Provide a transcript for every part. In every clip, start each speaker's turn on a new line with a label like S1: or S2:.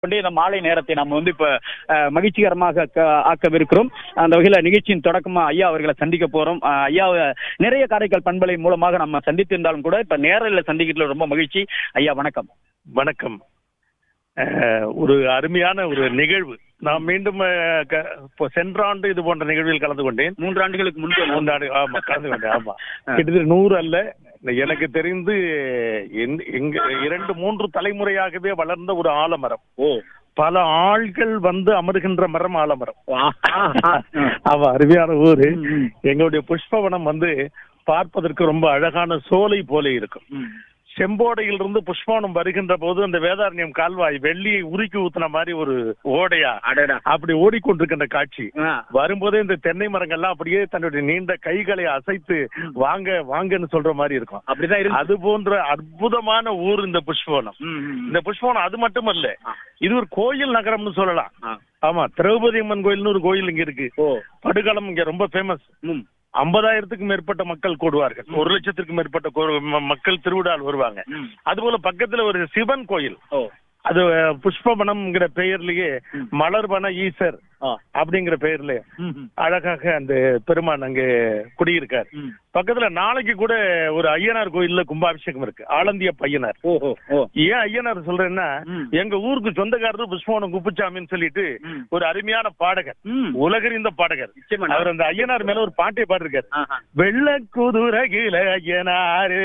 S1: கொண்டே இந்த மாலை நேரத்தை நம்ம வந்து இப்ப அஹ், மகிழ்ச்சிகரமாக ஆக்க- ஆக்கவிருக்கிறோம் அந்த வகையில நிகழ்ச்சியின் தொடக்கமா ஐயா அவர்களை சந்திக்க போறோம் அஹ், ஐயா நிறைய காரைக்கால் பண்பலை மூலமாக நம்ம சந்தித்திருந்தாலும் கூட இப்ப நேரில் சந்திக்கிறதுல ரொம்ப மகிழ்ச்சி ஐயா வணக்கம்
S2: வணக்கம் அஹ், ஒரு அருமையான ஒரு நிகழ்வு நான் மீண்டும் அஹ், க- இப்போ சென்ற ஆண்டு இது போன்ற நிகழ்வில் கலந்து கொண்டேன்
S1: மூன்று ஆண்டுகளுக்கு முன்பு
S2: மூன்று ஆண்டு ஆமா கலந்து கொண்டேன் ஆமா கிட்டத்தட்ட நூறு அல்ல எனக்கு தெரிந்து எந்த- எங்க இரண்டு மூன்று தலைமுறையாகவே வளர்ந்த ஒரு ஆலமரம்
S1: ஓ
S2: பல ஆள்கள் வந்து அமருகின்ற மரம் ஆலமரம்
S1: ஆ, ஆ, ஆ.
S2: ஆமா அருமையான ஊரு
S1: ம், ம்.
S2: எங்களுடைய புஷ்பவனம் வந்து பார்ப்பதற்கு ரொம்ப அழகான சோலை போல இருக்கும்
S1: ம்.
S2: செம்போடையிலிருந்து புஷ்பவனம் வருகின்ற போது அந்த வேதாரண்யம் கால்வாய் வெள்ளியை உருக்கி ஊத்துன மாதிரி ஒரு ஓடையா
S1: அடடா
S2: அப்படி ஓடிக்கொண்டிருக்கின்ற காட்சி
S1: ஆ.
S2: வரும்போதே இந்த தென்னை மரங்கள்லாம் அப்படியே தன்னுடைய நீண்ட கைகளை அசைத்து வாங்க வாங்கன்னு சொல்ற மாதிரி இருக்கும்
S1: அப்படிதான் இருக்கு
S2: அது போன்ற அற்புதமான ஊர் இந்த புஷ்பவனம்
S1: ம், ம், ம்.
S2: இந்த புஷ்பவனம் அது மட்டும் அல்ல
S1: ஆ.
S2: இது ஒரு கோயில் நகரம்னு சொல்லலாம்
S1: ஆ.
S2: ஆமா திரௌபதி அம்மன் கோயில்னு ஒரு கோயில் இங்க இருக்கு
S1: ஓ
S2: படுகளம் இங்க ரொம்ப ஃபேமஸ்
S1: ம்.
S2: ஐம்பதாயிரத்துக்கும் மேற்பட்ட மக்கள் கூடுவார்கள் ஒரு லட்சத்திற்கும் மேற்பட்ட கோ- ம- மக்கள் திருவிழாவில் வருவாங்க
S1: ம்.
S2: அதுபோல பக்கத்துல ஒரு சிவன் கோயில்
S1: ஓ
S2: அது அஹ், புஷ்பவனம்ங்கிற பெயர்லயே
S1: ம்.
S2: மலர்வன ஈசர்
S1: ஆ.
S2: அப்படிங்கிற பெயர்ல
S1: ம், ம்.
S2: அழகாக அந்த பெருமான் அங்கே குடியிருக்கார்
S1: ம்.
S2: பக்கத்துல நாளைக்கு கூட ஒரு ஐயனார் கோயில்ல கும்பாபிஷேகம் இருக்கு ஆலந்திய பையனார்
S1: ஓ ஓ ஓ
S2: ஏன் ஐயனார் சொல்றேன்னா
S1: ம்.
S2: எங்க ஊருக்கு சொந்தக்காரர் புஷ்பவனம் குப்புச்சாமின்னு சொல்லிட்டு
S1: ம்.
S2: ஒரு அருமையான பாடகர்
S1: ம்.
S2: உலகறிந்த பாடகர்
S1: நிச்சயமா.
S2: அவர் அந்த ஐயனார் மேல ஒரு பாட்டை பாடிருக்காரு
S1: ஆஹா.
S2: வெள்ளக்குதுரகில ஐயனாரு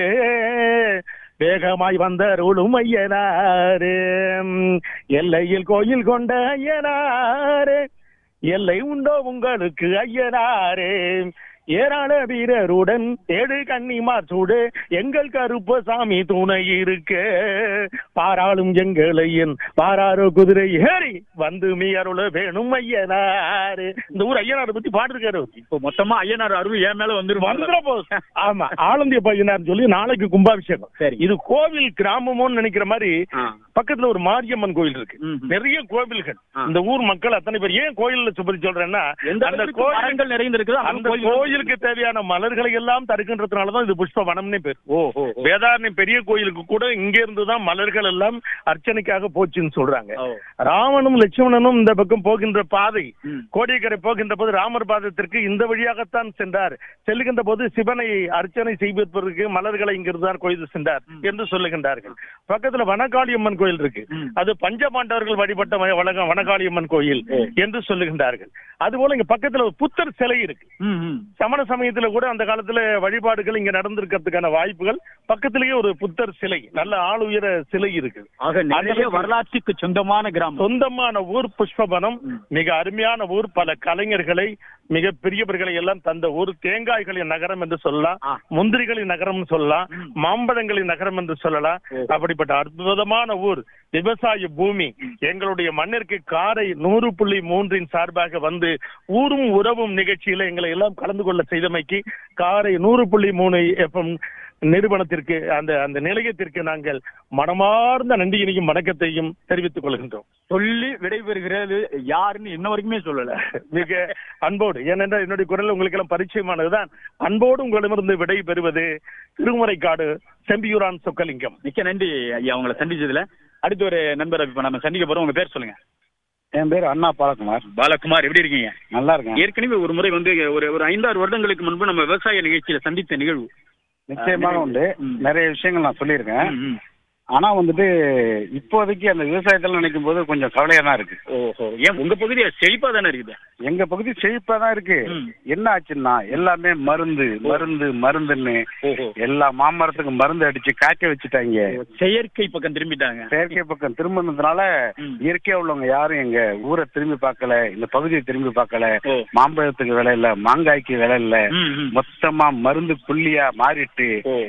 S2: வேகமாய் வந்த ருளும் ஐயனாரு எல்லையில் கோயில் கொண்ட ஐயனாரு எல்லை உண்டோ உங்களுக்கு ஐயனாரு ஏராள வீரருடன் ஏழு கன்னிமார் சூடு எங்கள் கருப்பசாமி துணை இருக்க பாராளும் எங்களையன் பாராரோ குதிரை ஏறி வந்து மீ அருள வேணும் ஐயனாரு இந்த ஊர் ஐயனாரை பத்தி பாடிருக்காரு அவர்.
S1: இப்போ மொத்தமா ஐயனார் அருள் என் மேல வந்துரும்
S2: வந்துட போகுது. ஆமா ஆலந்திய பையனார் சொல்லி நாளைக்கு கும்பாபிஷேகம்
S1: சரி.
S2: இது கோவில் கிராமமோன்னு நினைக்கிற மாதிரி
S1: ஆ.
S2: பக்கத்துல ஒரு மாரியம்மன் கோயில் இருக்கு
S1: ம்.
S2: நிறைய கோவில்கள்
S1: ஆ.
S2: இந்த ஊர் மக்கள் அத்தனை பேர் ஏன் கோயில்ல சுபதி சொல்றேன்னா
S1: எந்த
S2: அந்த
S1: அளவுக்கு
S2: கோயில்
S1: மரங்கள் நிறைந்திருக்குதோ அந்த
S2: அந்த
S1: கோயில்
S2: கோயிலுக்கு தேவையான மலர்களை எல்லாம் தருகின்றதுனாலதான் இது புஷ்ப வனம்னே பேர்
S1: ஓ ஓ ஓ.
S2: வேதாரண்யம் பெரிய கோயிலுக்கு கூட இங்க இருந்து தான் மலர்கள் எல்லாம் அர்ச்சனைக்காக போச்சுன்னு சொல்றாங்க
S1: ஓ.
S2: ராமனும் லட்சுமணனும் இந்த பக்கம் போகின்ற பாதை
S1: ம்.
S2: கோடியக்கரை போகின்ற போது ராமர் பாதத்திற்கு இந்த வழியாகத்தான் சென்றார் செல்லுகின்ற போது சிவனை அர்ச்சனை செய்வதற்கு மலர்களை இங்கிருந்து தான் கொய்து சென்றார் என்று சொல்லுகின்றார்கள் பக்கத்துல வனகாளியம்மன் கோயில் இருக்கு
S1: ம்.
S2: அது பஞ்சபாண்டவர்கள் வழிபட்ட வ- வனக- வனகாளியம்மன் கோயில்
S1: ஓ.
S2: என்று சொல்லுகின்றார்கள் அதுபோல இங்க பக்கத்துல ஒரு புத்தர் சிலை இருக்கு
S1: ம், ம்.
S2: சமண சமயத்துல கூட அந்த காலத்துல வழிபாடுகள் இங்க நடந்திருக்கிறதுக்கான வாய்ப்புகள் பக்கத்திலேயே ஒரு புத்தர் சிலை நல்ல ஆளுயர சிலை இருக்கு
S1: ஆக நிறைய
S2: அந்த-
S1: வரலாற்றுக்கு சொந்தமான கிராமம்
S2: சொந்தமான ஊர் புஷ்பவனம்
S1: ம்.
S2: மிக அருமையான ஊர் பல கலைஞர்களை மிக பெரியவர்களை எல்லாம் தந்த ஊர் தேங்காய்களின் நகரம் என்று சொல்லலாம்
S1: ஆ.
S2: முந்திரிகளின் நகரம் சொல்லலாம்
S1: ம்.
S2: மாம்பழங்களின் நகரம் என்று சொல்லலாம்
S1: ஓ.
S2: அப்படிப்பட்ட அற்புதமான ஊர் விவசாய பூமி எங்களுடைய மண்ணிற்கு காரை நூறு புள்ளி மூன்றின் சார்பாக வந்து ஊரும் உறவும் நிகழ்ச்சியில எங்களை எல்லாம் கலந்து கொள்ள செய்தமைக்கு காரை நூறு புள்ளி மூணு எஃப்எம் நிறுவனத்திற்கு அந்த அந்த நிலையத்திற்கு நாங்கள் மனமார்ந்த நன்றியினையும் வணக்கத்தையும் தெரிவித்துக் கொள்கின்றோம்
S1: சொல்லி விடைபெறுகிறது யாருன்னு இன்ன வரைக்குமே சொல்லல
S2: மிக அன்போடு ஏனென்றால் என்னுடைய குரல் உங்களுக்கு எல்லாம் பரிச்சயமானதுதான் அன்போடு உங்களிடமிருந்து விடை பெறுவது திருமுறைக்காடு செம்பியூரான் சொக்கலிங்கம்
S1: மிக்க நன்றி ஐயா உங்களை சந்திச்சதுல அடுத்து ஒரு நண்பர் இப்ப நம்ம சந்திக்க போறோம் உங்க பேர் சொல்லுங்க
S3: என் பேர் அண்ணா பாலகுமார்
S1: பாலகுமார் எப்படி இருக்கீங்க
S3: நல்லா இருக்கேன்
S1: ஏற்கனவே ஒரு முறை வந்து ஒரு ஒரு ஐந்தாறு வருடங்களுக்கு முன்பு நம்ம விவசாய நிகழ்ச்சியில சந்தித்த நிகழ்வு
S3: நிச்சயமாக உண்டு
S1: ம்.
S3: நிறைய விஷயங்கள் நான் சொல்லியிருக்கேன்
S1: ம், ம்.
S3: ஆனா வந்துட்டு இப்போதைக்கு அந்த விவசாயத்தில் நினைக்கும் போது கொஞ்சம் கவலையா தான் இருக்கு
S1: ஓஹோ ஏன் உங்க பகுதி செழிப்பா தானே இருக்குது
S3: எங்க பகுதி செழிப்பா தான் இருக்கு
S1: ம்.
S3: என்ன ஆச்சுன்னா எல்லாமே மருந்து மருந்து மருந்துன்னு
S1: ஓஹோ
S3: எல்லா மாமரத்துக்கும் மருந்து அடிச்சு காய்க்க வச்சுட்டாங்க
S1: செயற்கை பக்கம் திரும்பிட்டாங்க
S3: செயற்கை பக்கம் திரும்பினதுனால
S1: ம்.
S3: இயற்கையா உள்ளவங்க யாரும் எங்க ஊரை திரும்பி பார்க்கல இந்த பகுதியை திரும்பி பார்க்கல
S1: ஓ.
S3: மாம்பழத்துக்கு விலை இல்ல மாங்காய்க்கு விலை இல்ல
S1: ம், ம்.
S3: மொத்தமா மருந்து புள்ளியா மாறிட்டு
S1: ஓ